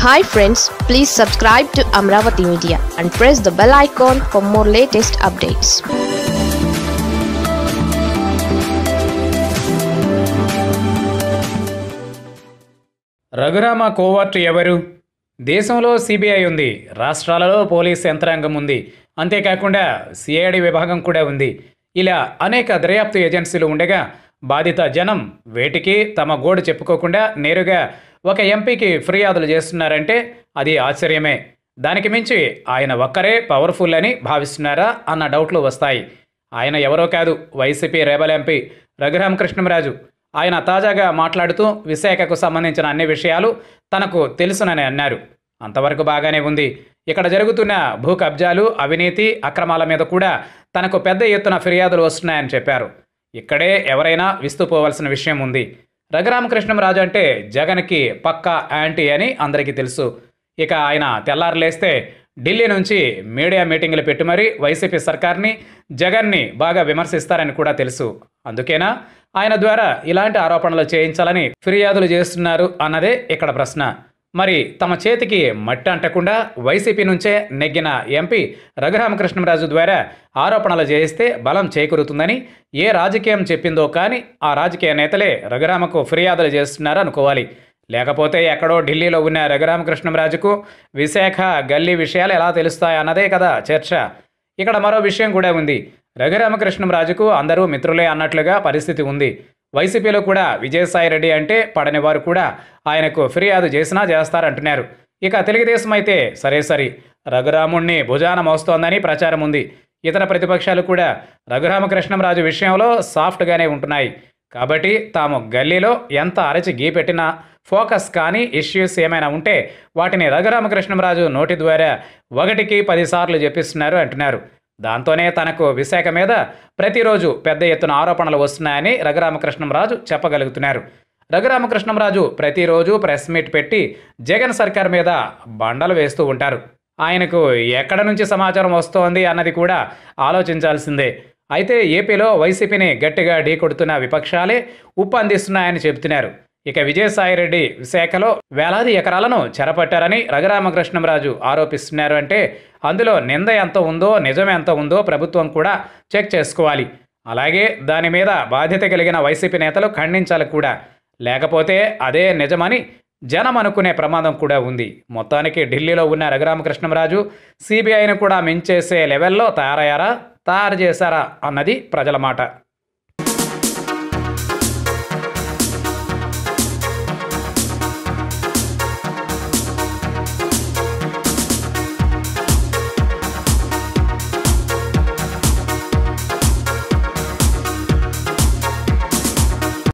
hi friends please subscribe to Amaravati media and press the bell icon for more latest updates Raghurama covert ఎవరు దేశంలో CBI ఉంది రాష్ట్రాలలో police యంత్రాంగం ఉంది అంతేకాకుండా సిఐడి విభాగం కూడా ఉంది ఇలా అనేక దర్యాప్తు ఏజెన్సీలు ఉండగా బాధిత జనం వేటికి తమ గోడు చెప్పుకోకుండా నేరుగా ఒక ఎంపీకి ఫిర్యాదులు చేస్తున్నారంటే అది ఆశ్చర్యమే దానికి మించి ఆయన ఒక్కరే పవర్ఫుల్ అని భావిస్తున్నారా అన్న డౌట్లు వస్తాయి ఆయన ఎవరో కాదు వైసీపీ రేబల్ ఎంపీ రఘురామకృష్ణంరాజు ఆయన తాజాగా మాట్లాడుతూ విశాఖకు సంబంధించిన అన్ని విషయాలు తనకు తెలుసునని అన్నారు అంతవరకు బాగానే ఉంది ఇక్కడ జరుగుతున్న భూ కబ్జాలు అవినీతి అక్రమాల మీద కూడా తనకు పెద్ద ఎత్తున ఫిర్యాదులు వస్తున్నాయని చెప్పారు ఇక్కడే ఎవరైనా విస్తుపోవలసిన విషయం ఉంది రఘురామకృష్ణంరాజు అంటే జగన్కి పక్కా యాంటీ అని అందరికీ తెలుసు ఇక ఆయన తెల్లారులేస్తే ఢిల్లీ నుంచి మీడియా మీటింగులు పెట్టి మరీ వైసీపీ సర్కార్ని జగన్ని బాగా విమర్శిస్తారని కూడా తెలుసు అందుకేనా ఆయన ద్వారా ఇలాంటి ఆరోపణలు చేయించాలని ఫిర్యాదులు చేస్తున్నారు అన్నదే ఇక్కడ ప్రశ్న మరి తమ చేతికి మట్టి అంటకుండా వైసీపీ నుంచే నెగ్గిన ఎంపీ రఘురామకృష్ణరాజు ద్వారా ఆరోపణలు చేయిస్తే బలం చేకూరుతుందని ఏ రాజకీయం చెప్పిందో కానీ ఆ రాజకీయ నేతలే రఘురామకు ఫిర్యాదులు చేస్తున్నారు అనుకోవాలి లేకపోతే ఎక్కడో ఢిల్లీలో ఉన్న రఘురామకృష్ణరాజుకు విశాఖ గల్లీ విషయాలు ఎలా తెలుస్తాయన్నదే కదా చర్చ ఇక్కడ మరో విషయం కూడా ఉంది రఘురామకృష్ణరాజుకు అందరూ మిత్రులే అన్నట్లుగా పరిస్థితి ఉంది వైసీపీలో కూడా విజయసాయిరెడ్డి అంటే పడని వారు కూడా ఆయనకు ఫిర్యాదు చేసినా చేస్తారంటున్నారు ఇక తెలుగుదేశం అయితే సరే సరి రఘురాముణ్ణి భుజాన మోస్తోందని ప్రచారం ఉంది ఇతర ప్రతిపక్షాలు కూడా రఘురామకృష్ణంరాజు విషయంలో సాఫ్ట్గానే ఉంటున్నాయి కాబట్టి తాము గల్లీలో ఎంత అరచి గీ పెట్టినా ఫోకస్ కానీ ఇష్యూస్ ఏమైనా ఉంటే వాటిని రఘురామకృష్ణంరాజు నోటి ద్వారా ఒకటికి పదిసార్లు చెప్పిస్తున్నారు అంటున్నారు దాంతోనే తనకు విశాఖ మీద ప్రతిరోజు పెద్ద ఎత్తున ఆరోపణలు వస్తున్నాయని రఘురామకృష్ణంరాజు చెప్పగలుగుతున్నారు రఘురామకృష్ణంరాజు ప్రతిరోజు ప్రెస్ మీట్ పెట్టి జగన్ సర్కార్ మీద బండలు వేస్తూ ఉంటారు ఆయనకు ఎక్కడ నుంచి సమాచారం వస్తోంది అన్నది కూడా ఆలోచించాల్సిందే అయితే ఏపీలో వైసీపీని గట్టిగా ఢీకొడుతున్న విపక్షాలే ఉప్పు అందిస్తున్నాయని చెబుతున్నారు ఇక విజయసాయిరెడ్డి విశాఖలో వేలాది ఎకరాలను చెరపట్టారని రఘురామకృష్ణంరాజు ఆరోపిస్తున్నారు అంటే అందులో నింద ఎంత ఉందో నిజం ఎంత ఉందో ప్రభుత్వం కూడా చెక్ చేసుకోవాలి అలాగే దాని మీద బాధ్యత కలిగిన వైసీపీ నేతలు ఖండించాలి కూడా లేకపోతే అదే నిజమని జనం అనుకునే ప్రమాదం కూడా ఉంది మొత్తానికి ఢిల్లీలో ఉన్న రఘురామకృష్ణంరాజు సిబిఐని కూడా మించేసే లెవెల్లో తయారయ్యారా తయారు చేశారా అన్నది ప్రజల మాట